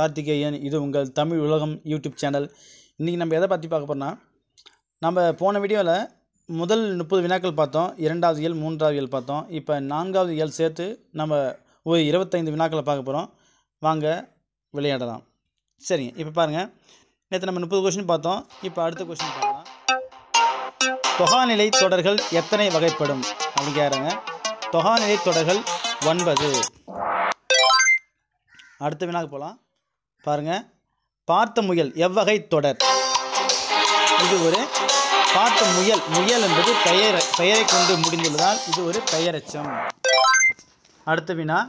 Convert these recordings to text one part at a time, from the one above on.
கார்த்திகேயன் இது உங்கள் தமிழ் உலகம் யூடியூப் சேனல் இன்றைக்கி நம்ம எதை பற்றி பார்க்க போகிறோம்னா நம்ம போன வீடியோவில் முதல் முப்பது வினாக்கள் பார்த்தோம் இரண்டாவது இயல் மூன்றாவது இயல் பார்த்தோம் இப்போ நான்காவது இயல் சேர்த்து நம்ம ஒரு இருபத்தைந்து வினாக்களை பார்க்க போகிறோம் வாங்க விளையாடலாம் சரிங்க இப்போ பாருங்கள் நேற்று நம்ம முப்பது கொஷின் பார்த்தோம் இப்போ அடுத்த கொஷின் பார்க்கலாம் தொகாநிலை தொடர்கள் எத்தனை வகைப்படும் அப்படின்னு கேட்குறாங்க தொகாநிலை தொடர்கள் ஒன்பது அடுத்த வினாக்கு போகலாம் பாருங்கள் பார்த்த முயல் எவ்வகை தொடர் இது ஒரு பார்த்த முயல் முயல் என்பது பெயர் பெயரை கொண்டு முடிந்துள்ளதால் இது ஒரு பெயரெச்சம் அடுத்த வினா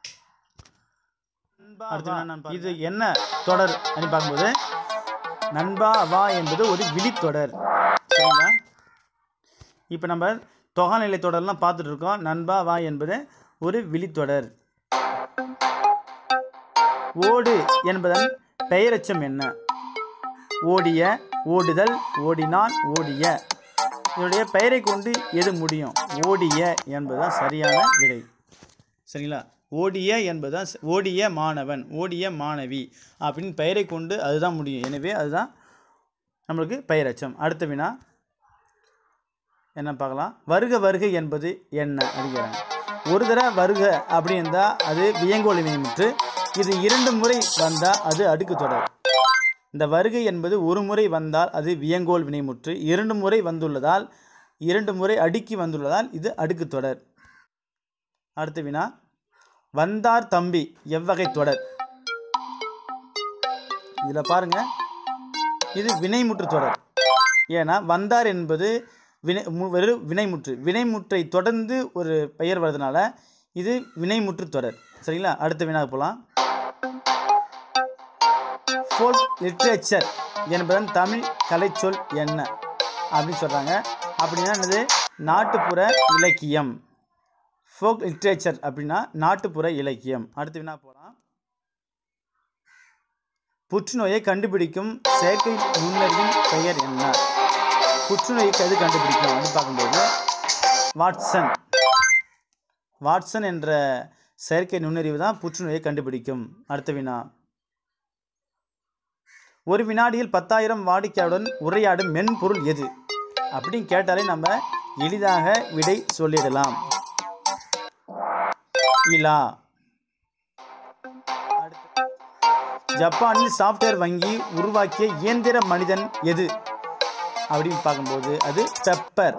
அடுத்த வினா நான் பாருங்க. இது என்ன தொடர் அப்படின்னு பார்க்கும்போது நண்பா வா என்பது ஒரு விழித்தொடர் சரிங்களா இப்போ நம்ம தொகாநிலை தொடர்லாம் பார்த்துட்டு இருக்கோம் நண்பா வா என்பது ஒரு விழித்தொடர் ஓடு என்பதன் பெயரெச்சம் என்ன ஓடிய ஓடுதல் ஓடினான் ஓடிய இதனுடைய பெயரை கொண்டு எது முடியும் ஓடிய என்பதுதான் சரியான விடை சரிங்களா ஓடிய என்பதுதான் ச- ஓடிய மாணவன் ஓடிய மாணவி அப்படின்னு பெயரை கொண்டு அதுதான் முடியும் எனவே அதுதான் நம்மளுக்கு பெயரெச்சம் அடுத்த வினா என்ன பார்க்கலாம் வருக வருக என்பது என்ன அப்படிங்கிறாங்க ஒரு தடவை வருக அப்படி இருந்தால் அது வியங்கோல் வினைமுற்று இது இரண்டு முறை வந்தால் அது அடுக்கு தொடர் இந்த வருகை என்பது ஒரு முறை வந்தால் அது வியங்கோல் வினைமுற்று இரண்டு முறை வந்துள்ளதால் இரண்டு முறை அடுக்கி வந்துள்ளதால் இது அடுக்கு தொடர் அடுத்த வினா வந்தார் தம்பி எவ்வகை தொடர் இதில் பாருங்க இது வினைமுற்று தொடர் ஏன்னா வந்தார் என்பது வினை மு- வெறும் வினைமுற்று வினைமுற்றை தொடர்ந்து ஒரு பெயர் வர்றதுனால இது வினைமுற்று தொடர் சரிங்களா அடுத்த வினாக்கு போகலாம் ஃபோல்க் லிட்ரேச்சர் என்பதன் தமிழ் கலைச்சொல் என்ன அப்படின்னு சொல்கிறாங்க அப்படின்னா என்னது நாட்டுப்புற இலக்கியம் ஃபோக் லிட்ரேச்சர் அப்படின்னா நாட்டுப்புற இலக்கியம் அடுத்து வினா போகலாம் புற்றுநோயை கண்டுபிடிக்கும் செயற்கை நுண்ணறிவின் பெயர் என்ன புற்றுநோய்க்கு எது கண்டுபிடிக்கும் அப்படின்னு பார்க்கும்போது வாட்சன் வாட்சன் என்ற செயற்கை நுண்ணறிவு தான் புற்றுநோயை கண்டுபிடிக்கும் அடுத்த வினா ஒரு வினாடியில் பத்தாயிரம் வாடிக்கையாளருடன் உரையாடும் மென்பொருள் எது அப்படின்னு கேட்டாலே நம்ம எளிதாக விடை சொல்லிடலாம் இலா அடுத்து. ஜப்பானில் சாஃப்ட்வேர் வங்கி உருவாக்கிய இயந்திர மனிதன் எது அப்படின்னு பார்க்கும்போது அது பெப்பர்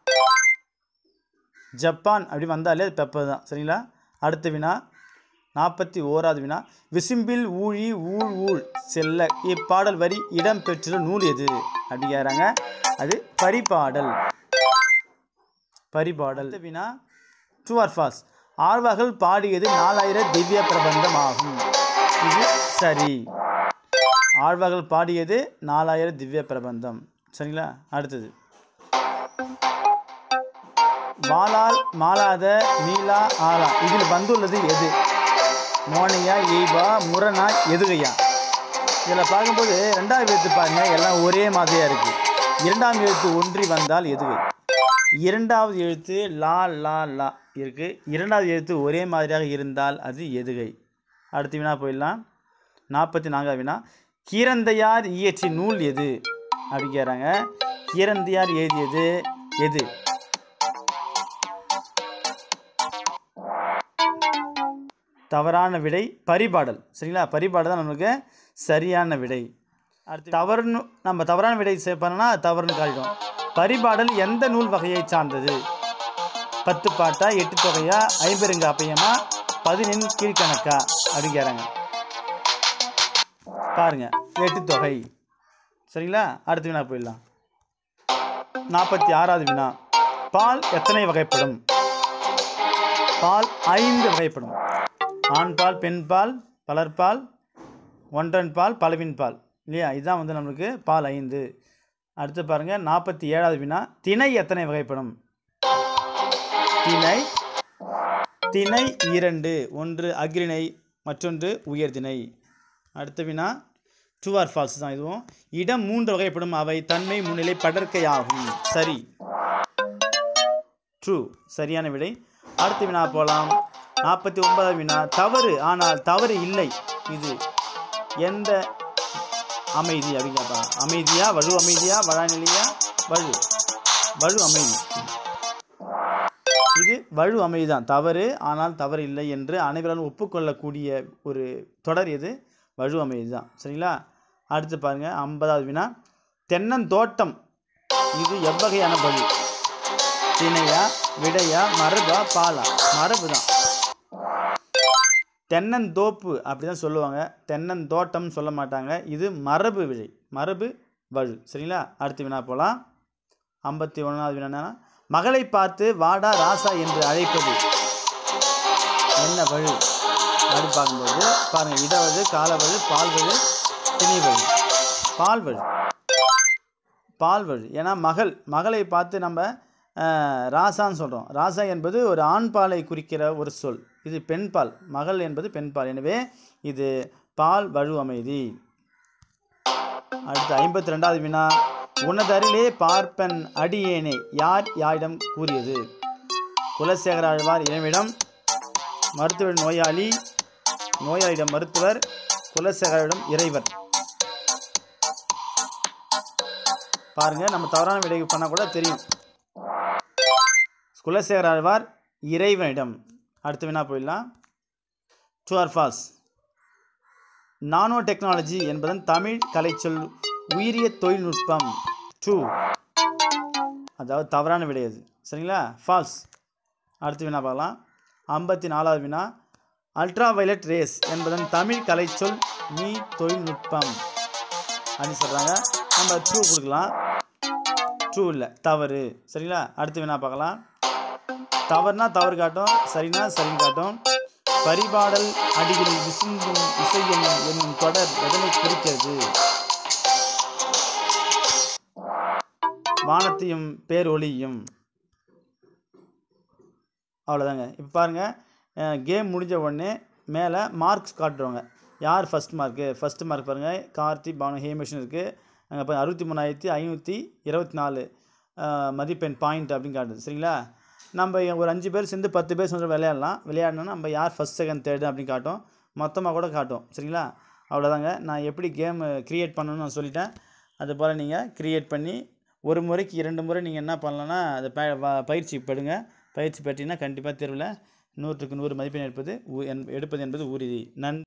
ஜப்பான் அப்படி வந்தாலே அது பெப்பர் தான் சரிங்களா அடுத்த வினா நாற்பத்தி ஓராவது வினா விசும்பில் ஊழி ஊழ் ஊழ் செல்ல இப்பாடல் வரி இடம் பெற்றுள்ள நூல் எது அப்படி கேட்குறாங்க அது பரிபாடல் பரிபாடல் அடுத்த வினா ட்ரூ ஆர் ஃபாஸ் ஆழ்வார்கள் பாடியது நாலாயிரம் திவ்ய பிரபந்தம் ஆகும் இது சரி ஆழ்வார்கள் பாடியது நாலாயிரம் திவ்ய பிரபந்தம் சரிங்களா அடுத்தது வாளால் மாளாத மீளா ஆலா இதில் வந்துள்ளது எது மோனையா எய்பா முரணா எதுகையா இதில் பார்க்கும்போது ரெண்டாவது எழுத்து பாருங்க எல்லாம் ஒரே மாதிரியாக இருக்குது இரண்டாம் எழுத்து ஒன்றி வந்தால் எதுகை இரண்டாவது எழுத்து லா லா லா இருக்குது இரண்டாவது எழுத்து ஒரே மாதிரியாக இருந்தால் அது எதுகை அடுத்து வினா போயிடலாம் நாற்பத்தி நான்காவது வினா கீரந்தையார் இயற்றிய நூல் எது அப்படி கேட்குறாங்க கீரந்தையார் எழுதியது எது தவறான விடை பரிபாடல் சரிங்களா பரிபாடல் தான் நம்மளுக்கு சரியான விடை அடுத்து தவறுன்னு நம்ம தவறான விடை பண்ணோன்னா தவறுன்னு காட்டிடும் பரிபாடல் எந்த நூல் வகையை சார்ந்தது பத்து பாட்டா எட்டு தொகையா ஐம்பெருங்க அப்பயமா பதினெண் கீழ்கணக்கா அப்படின்னு கேட்குறாங்க பாருங்க எட்டு தொகை சரிங்களா அடுத்த வினா போயிடலாம் நாற்பத்தி ஆறாவது வினா பால் எத்தனை வகைப்படும் பால் ஐந்து வகைப்படும் ஆண் பால் பெண் பால் பலர்பால் ஒன்றன் பால் பலவின் பால் இல்லையா இதுதான் வந்து நம்மளுக்கு பால் ஐந்து அடுத்து பாருங்கள் நாற்பத்தி ஏழாவது வினா திணை எத்தனை வகைப்படும் திணை திணை இரண்டு ஒன்று அக்ரிணை மற்றொன்று உயர்திணை அடுத்த வினா ட்ரூ ஆர் ஃபால்ஸ் தான் இதுவும் இடம் மூன்று வகைப்படும் அவை தன்மை முன்னிலை படர்க்கையாகும் சரி ட்ரூ சரியான விடை அடுத்த வினா போகலாம் நாற்பத்தி ஒன்பதாவது வினா தவறு ஆனால் தவறு இல்லை இது எந்த அமைதி அப்படின்னு கேட்பாங்க அமைதியா வலு அமைதியா வழநிலையா வலு வலு அமைதி இது வலு அமைதி தான் தவறு ஆனால் தவறு இல்லை என்று அனைவராலும் ஒப்புக்கொள்ளக்கூடிய ஒரு தொடர் எது வலு அமைதி தான் சரிங்களா அடுத்து பாருங்கள் ஐம்பதாவது வினா தென்னந்தோட்டம் இது எவ்வகையான பலு திணையா விடையா மரபா பாலா மரபு தான் தென்னந்தோப்பு அப்படி தான் சொல்லுவாங்க தென்னந்தோட்டம்னு சொல்ல மாட்டாங்க இது மரபு விழை மரபு வழு சரிங்களா அடுத்து வினா போகலாம் ஐம்பத்தி ஒன்றாவது வினா என்னன்னா மகளை பார்த்து வாடா ராசா என்று அழைப்பது என்ன வழு அப்படி பார்க்கும்போது பாருங்கள் இடவழு காலவழு பால்வழு திணைவழு பால்வழு பால்வழு ஏன்னா மகள் மகளை பார்த்து நம்ம அஹ், ராசான்னு சொல்கிறோம் ராசா என்பது ஒரு ஆண் பாலை குறிக்கிற ஒரு சொல் இது பெண்பால் மகள் என்பது பெண்பால் எனவே இது பால் வழு அமைதி அடுத்து ஐம்பத்தி ரெண்டாவது வினா உனதருளே பார்ப்பன் அடியேனே யார் யாரிடம் கூறியது குலசேகர ஆழ்வார் இனவிடம் மருத்துவர் நோயாளி நோயாளியிடம் மருத்துவர் குலசேகரிடம் இறைவர் பாருங்க நம்ம தவறான விடை பண்ணால் கூட தெரியும் குலசேகர ஆழ்வார் இறைவனிடம் அடுத்து வேணா போயிடலாம் true or false nano technology என்பதன் தமிழ் கலைச்சொல் உயிரிய தொழில்நுட்பம் ட்ரூ அதாவது தவறான விடை அது சரிங்களா ஃபால்ஸ் அடுத்து வினா பார்க்கலாம் ஐம்பத்தி நாலாவது வினா அல்ட்ரா வயலட் ரேஸ் என்பதன் தமிழ் கலைச்சொல் மீ தொழில்நுட்பம் அப்படின்னு சொல்கிறாங்க நம்ம ட்ரூ கொடுக்கலாம் ட்ரூ இல்லை தவறு சரிங்களா அடுத்து வினா பார்க்கலாம் தவறுனா தவறு காட்டும் சரினா சரின்னு காட்டும் பரிபாடல் அடிகளில் விசும்பும் இசை என்னும் என்னும் தொடர் எதனை குறிக்கிறது வானத்தையும் பேரொளியும் அவ்வளோதாங்க இப்போ பாருங்கள் கேம் முடிஞ்ச உடனே மேலே மார்க்ஸ் காட்டுறவங்க யார் ஃபஸ்ட் மார்க்கு ஃபஸ்ட்டு மார்க் பாருங்கள் கார்த்தி பானு ஹேமேஷன் இருக்குது அங்கே இப்போ அறுபத்தி மூணாயிரத்தி ஐநூற்றி இருபத்தி நாலு அஹ், மதிப்பெண் பாயிண்ட் அப்படின்னு காட்டுது சரிங்களா நம்ம ஒரு அஞ்சு பேர் சேர்ந்து பத்து பேர் சேர்ந்து விளையாடலாம் விளையாடணும்னா நம்ம யார் ஃபஸ்ட் செகண்ட் தேர்டு அப்படின்னு காட்டும் மொத்தமாக கூட காட்டும் சரிங்களா அவ்வளோதாங்க நான் எப்படி கேம் க்ரியேட் பண்ணணும்னு நான் சொல்லிட்டேன் அது போல் நீங்கள் க்ரியேட் பண்ணி ஒரு முறைக்கு இரண்டு முறை நீங்கள் என்ன பண்ணலான்னா அதை ப வ- பயிற்சி பெறுங்க பயிற்சி பெற்றீங்கன்னா கண்டிப்பாக தேர்வில் நூற்றுக்கு நூறு மதிப்பெண் எடுப்பது உ- என்- எடுப்பது என்பது உறுதி நன்